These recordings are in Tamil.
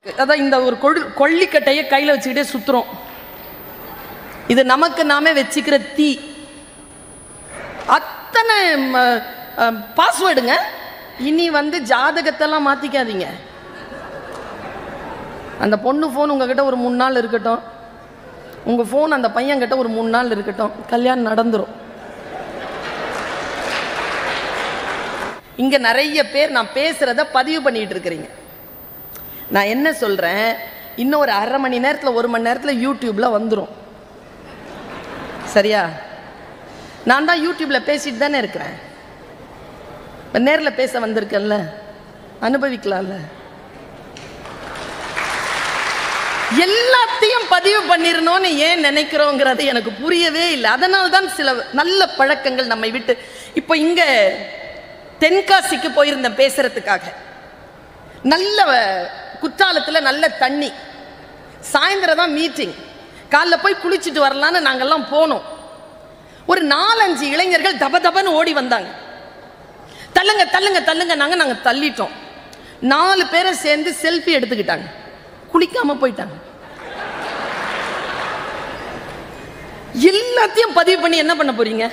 அதான் இந்த ஒரு கொள் கொள்ளிக்கட்டையை கையில் வச்சுக்கிட்டே சுத்துறோம் இது நமக்கு நாமே வச்சுக்கிற தீ அத்தனை பாஸ்வேர்டுங்க இனி வந்து ஜாதகத்தெல்லாம் மாற்றிக்காதீங்க அந்த பொண்ணு ஃபோன் உங்ககிட்ட ஒரு மூணு நாள் இருக்கட்டும் உங்கள் ஃபோன் அந்த பையன்கிட்ட ஒரு மூணு நாள் இருக்கட்டும் கல்யாணம் நடந்துரும் இங்கே நிறைய பேர் நான் பேசுகிறத பதிவு பண்ணிட்டு இருக்கிறீங்க நான் என்ன சொல்கிறேன் இன்னும் ஒரு அரை மணி நேரத்தில் ஒரு மணி நேரத்தில் யூடியூப்பில் வந்துடும் சரியா நான் தான் யூடியூப்பில் பேசிட்டு தானே இருக்கிறேன் இப்போ நேரில் பேச வந்திருக்கேன்ல அனுபவிக்கலாம்ல எல்லாத்தையும் பதிவு பண்ணிடணும்னு ஏன் நினைக்கிறோங்கிறது எனக்கு புரியவே இல்லை அதனால தான் சில நல்ல பழக்கங்கள் நம்மை விட்டு இப்போ இங்கே தென்காசிக்கு போயிருந்தேன் பேசுறதுக்காக நல்ல குற்றாலத்தில் நல்ல தண்ணி சாயந்தரம் தான் மீட்டிங் காலைல போய் குளிச்சுட்டு வரலான்னு நாங்கெல்லாம் போனோம் ஒரு நாலஞ்சு இளைஞர்கள் தப தபன்னு ஓடி வந்தாங்க தள்ளுங்க தள்ளுங்க தள்ளுங்க நாங்க நாங்க தள்ளிட்டோம் நாலு பேரை சேர்ந்து செல்ஃபி எடுத்துக்கிட்டாங்க குளிக்காம போயிட்டாங்க எல்லாத்தையும் பதிவு பண்ணி என்ன பண்ண போறீங்க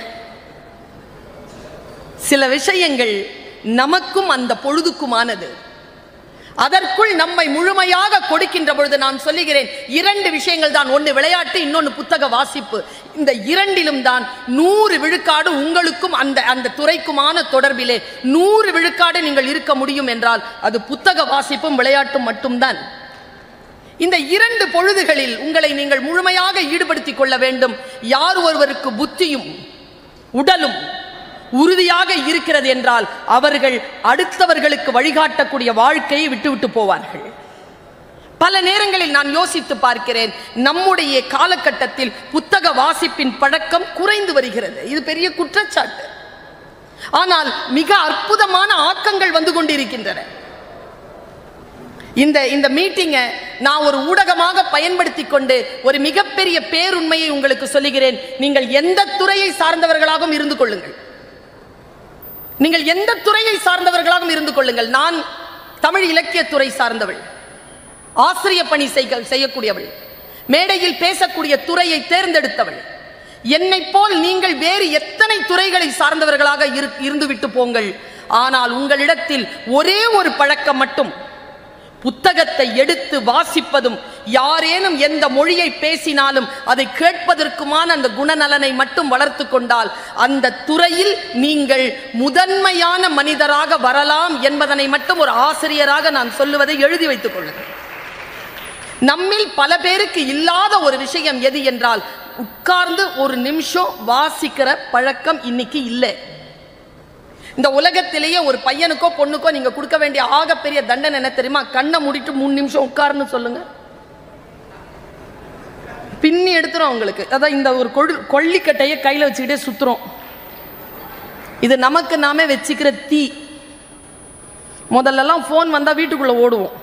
சில விஷயங்கள் நமக்கும் அந்த பொழுதுக்குமானது அதற்குள் நம்மை முழுமையாக கொடுக்கின்ற பொழுது நான் சொல்லுகிறேன் இரண்டு விஷயங்கள் தான் ஒன்று விளையாட்டு இன்னொன்று புத்தக வாசிப்பு இந்த இரண்டிலும் தான் நூறு விழுக்காடு உங்களுக்கும் அந்த அந்த துறைக்குமான தொடர்பிலே நூறு விழுக்காடு நீங்கள் இருக்க முடியும் என்றால் அது புத்தக வாசிப்பும் விளையாட்டும் மட்டும்தான் இந்த இரண்டு பொழுதுகளில் உங்களை நீங்கள் முழுமையாக ஈடுபடுத்திக் கொள்ள வேண்டும் யார் ஒருவருக்கு புத்தியும் உடலும் உறுதியாக இருக்கிறது என்றால் அவர்கள் அடுத்தவர்களுக்கு வழிகாட்டக்கூடிய வாழ்க்கையை விட்டுவிட்டு போவார்கள் பல நேரங்களில் நான் யோசித்து பார்க்கிறேன் நம்முடைய காலகட்டத்தில் புத்தக வாசிப்பின் பழக்கம் குறைந்து வருகிறது இது பெரிய குற்றச்சாட்டு ஆனால் மிக அற்புதமான ஆக்கங்கள் வந்து கொண்டிருக்கின்றன இந்த இந்த மீட்டிங்கை நான் ஒரு ஊடகமாக பயன்படுத்தி கொண்டு ஒரு மிகப்பெரிய பேருண்மையை உங்களுக்கு சொல்லுகிறேன் நீங்கள் எந்த துறையை சார்ந்தவர்களாகவும் இருந்து கொள்ளுங்கள் நீங்கள் எந்த துறையை சார்ந்தவர்களாகவும் இருந்து கொள்ளுங்கள் நான் தமிழ் இலக்கியத்துறை சார்ந்தவள் ஆசிரிய பணி செய்க- செய்யக்கூடியவள் மேடையில் பேசக்கூடிய துறையை தேர்ந்தெடுத்தவள் என்னை போல் நீங்கள் வேறு எத்தனை துறைகளை சார்ந்தவர்களாக இரு- இருந்துவிட்டு போங்கள் ஆனால் உங்களிடத்தில் ஒரே ஒரு பழக்கம் மட்டும் புத்தகத்தை எடுத்து வாசிப்பதும் யாரேனும் எந்த மொழியை பேசினாலும் அதை கேட்பதற்குமான அந்த குணநலனை மட்டும் வளர்த்து கொண்டால் அந்த துறையில் நீங்கள் முதன்மையான மனிதராக வரலாம் என்பதனை மட்டும் ஒரு ஆசிரியராக நான் சொல்லுவதை எழுதி வைத்துக் கொள்ளுங்கள் நம்மில் பல பேருக்கு இல்லாத ஒரு விஷயம் எது என்றால் உட்கார்ந்து ஒரு நிமிஷம் வாசிக்கிற பழக்கம் இன்னைக்கு இல்லை இந்த உலகத்திலேயே ஒரு பையனுக்கோ பொண்ணுக்கோ நீங்க கொடுக்க வேண்டிய ஆகப்பெரிய தண்டனை என்ன தெரியுமா கண்ணை மூடிட்டு மூணு நிமிஷம் உட்காருன்னு சொல்லுங்க பின்னி எடுத்துரும் உங்களுக்கு அதான் இந்த ஒரு கொள் கொள்ளிக்கட்டையை கையில் வச்சுக்கிட்டே சுத்துறோம் இது நமக்கு நாமே வச்சுக்கிற தீ முதல்லலாம் ஃபோன் வந்தால் வீட்டுக்குள்ளே ஓடுவோம்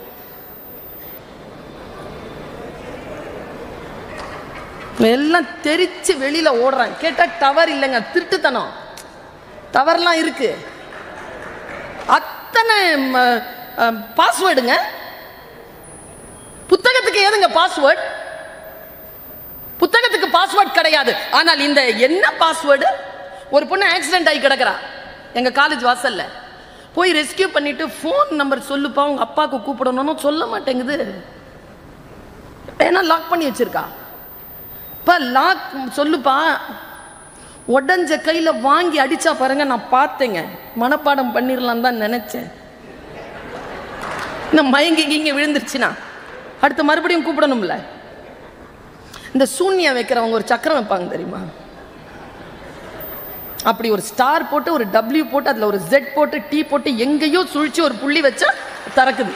எல்லாம் தெரிச்சு வெளியில ஓடுறாங்க கேட்டா டவர் இல்லைங்க திருட்டுத்தனம் டவர்லாம் இருக்கு அத்தனை பாஸ்வேர்டுங்க புத்தகத்துக்கு ஏதுங்க பாஸ்வேர்டு புத்தகத்துக்கு பாஸ்வேர்ட் கிடையாது ஆனால் இந்த என்ன பாஸ்வேர்டு ஒரு பொண்ணு ஆக்சிடென்ட் ஆகி கிடக்குறா எங்க காலேஜ் வாசல்ல போய் ரெஸ்கியூ பண்ணிட்டு ஃபோன் நம்பர் சொல்லுப்பா உங்க அப்பாவுக்கு கூப்பிடணும்னு சொல்ல மாட்டேங்குது ஏன்னா லாக் பண்ணி வச்சிருக்கா இப்போ லாக் சொல்லுப்பா உடஞ்ச கையில் வாங்கி அடிச்சா பாருங்க நான் பார்த்தேங்க மனப்பாடம் பண்ணிடலாம் தான் நினைச்சேன் இன்னும் மயங்கி இங்கே விழுந்துருச்சுன்னா அடுத்து மறுபடியும் கூப்பிடணும்ல இந்த சூன்யம் வைக்கிறவங்க ஒரு சக்கரம் வைப்பாங்க தெரியுமா அப்படி ஒரு ஸ்டார் போட்டு ஒரு டபிள்யூ போட்டு அதில் ஒரு ஜெட் போட்டு டீ போட்டு எங்கேயோ சுழிச்சு ஒரு புள்ளி வச்சா திறக்குது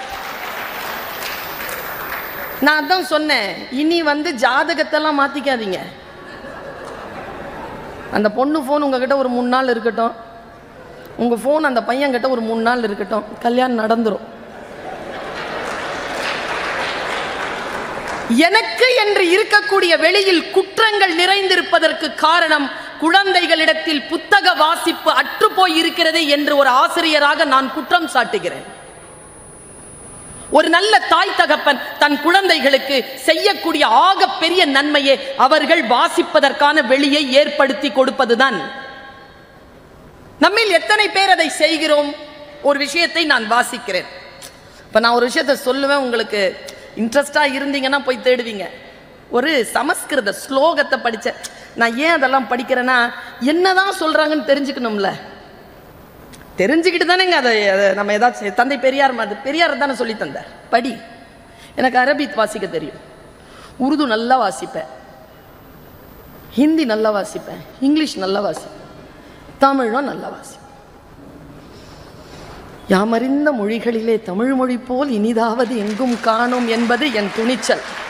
நான் அதான் சொன்னேன் இனி வந்து ஜாதகத்தெல்லாம் மாத்திக்காதீங்க அந்த பொண்ணு ஃபோன் உங்ககிட்ட ஒரு மூணு நாள் இருக்கட்டும் உங்க ஃபோன் அந்த பையன்கிட்ட ஒரு மூணு நாள் இருக்கட்டும் கல்யாணம் நடந்துரும் எனக்கு என்று இருக்கக்கூடிய வெளியில் குற்றங்கள் நிறைந்திருப்பதற்கு காரணம் குழந்தைகளிடத்தில் புத்தக வாசிப்பு அற்றுப்போய் இருக்கிறது என்று ஒரு ஆசிரியராக நான் குற்றம் சாட்டுகிறேன் ஒரு நல்ல தாய் தகப்பன் தன் குழந்தைகளுக்கு செய்யக்கூடிய ஆக பெரிய நன்மையே அவர்கள் வாசிப்பதற்கான வெளியை ஏற்படுத்தி கொடுப்பதுதான் நம்மில் எத்தனை பேர் அதை செய்கிறோம் ஒரு விஷயத்தை நான் வாசிக்கிறேன் இப்போ நான் ஒரு விஷயத்தை சொல்லுவேன் உங்களுக்கு இன்ட்ரெஸ்டாக இருந்தீங்கன்னா போய் தேடுவீங்க ஒரு சமஸ்கிருத ஸ்லோகத்தை படித்தேன் நான் ஏன் அதெல்லாம் படிக்கிறேன்னா என்னதான் சொல்கிறாங்கன்னு தெரிஞ்சுக்கணும்ல தெரிஞ்சுக்கிட்டு தானேங்க அதை அதை நம்ம ஏதாச்சும் தந்தை பெரியார் மாதிரி பெரியார் தானே சொல்லி தந்தார் படி எனக்கு அரபிக் வாசிக்க தெரியும் உருது நல்லா வாசிப்பேன் ஹிந்தி நல்லா வாசிப்பேன் இங்கிலீஷ் நல்லா வாசிப்பேன் தமிழும் நல்லா வாசிப்பேன் யாமறிந்த மொழிகளிலே தமிழ் மொழி போல் இனிதாவது எங்கும் காணோம் என்பது என் துணிச்சல்